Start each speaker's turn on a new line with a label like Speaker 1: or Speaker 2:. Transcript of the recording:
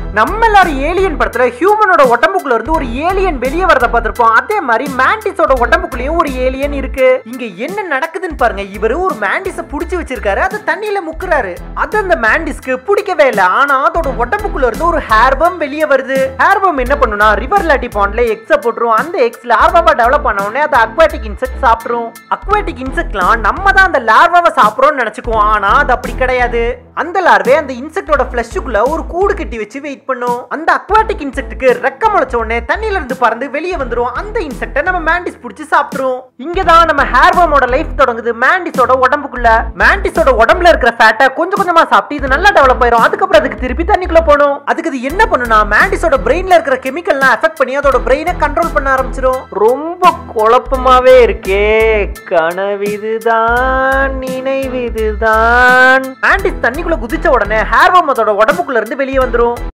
Speaker 1: நம்ம எல்லாரும் ஏலியன் படத்துல ஹியூமனோட உடம்புக்குள்ள இருந்து ஒரு ஏலியன் வெளியே வரத பார்த்திருப்போம் அதே மாதிரி மேண்டிஸோட உடம்புக்குள்ளேயும் ஒரு ஏலியன் இருக்கு இங்க என்ன நடக்குதுன்னு பாருங்க இவரு ஒரு மேண்டிஸ புடிச்சு வச்சிருக்காரு அது தண்ணியில முக்குறாரு அது அந்த மேண்டிஸ்க்கு பிடிக்கவே இல்லை ஆனா அதோட உடம்புக்குள்ள இருந்து ஒரு ஹேர்பம் வெளியே வருது ஹேர்பம் என்ன பண்ணுனா ரிவர் லாட்டி பாண்ட்ல எக்ஸ போட்டுரும் அந்த எக்ஸ் லார்வாவா டெவலப் பண்ண உடனே அது அக்வாட்டிக் இன்செக்ட் சாப்பிட்ரும் அக்வாட்டிக் இன்செக்ட்லாம் நம்ம தான் அந்த லார்வாவை சாப்பிட்றோம்னு நினைச்சுக்குவோம் ஆனா அது அப்படி கிடையாது அந்த லார்வே அந்த இன்செக்டோட ஃபிளஷுக்குள்ள ஒரு கூடு கட்டி வச்சு வெயிட் பண்ணும் அந்த அக்வாட்டிக் இன்செக்ட்டுக்கு ரெக்க முளைச்ச உடனே தண்ணியில இருந்து பறந்து வெளியே வந்துரும் அந்த இன்செக்டை நம்ம மேண்டிஸ் பிடிச்சி சாப்பிட்டுரும் இங்க தான் நம்ம ஹேர்வமோட லைஃப் தொடங்குது மேண்டிஸோட உடம்புக்குள்ள மேண்டிஸோட உடம்புல இருக்கிற ஃபேட்டை கொஞ்சம் கொஞ்சமா சாப்பிட்டு இது நல்லா டெவலப் ஆயிரும் அதுக்கப்புறம் அதுக்கு திருப்பி தண்ணிக்குள்ள போகணும் அதுக்கு இது என்ன பண்ணுனா மேண்டிஸோட பிரெயின்ல இருக்கிற கெமிக்கல்லாம் அஃபெக்ட் பண்ணி அதோட பிரெயினை கண்ட்ரோல் பண்ண ஆரம்பிச்சிடும் ரொம்ப குழப்பமாவே இருக்கே கனவிதுதான் நினைவிதுதான் மேண்டிஸ் தண்ணிக்குள்ள குதிச்ச உடனே ஹேர்வம் அதோட உடம்புக்குள்ள இருந்து வெளியே வந்துரும்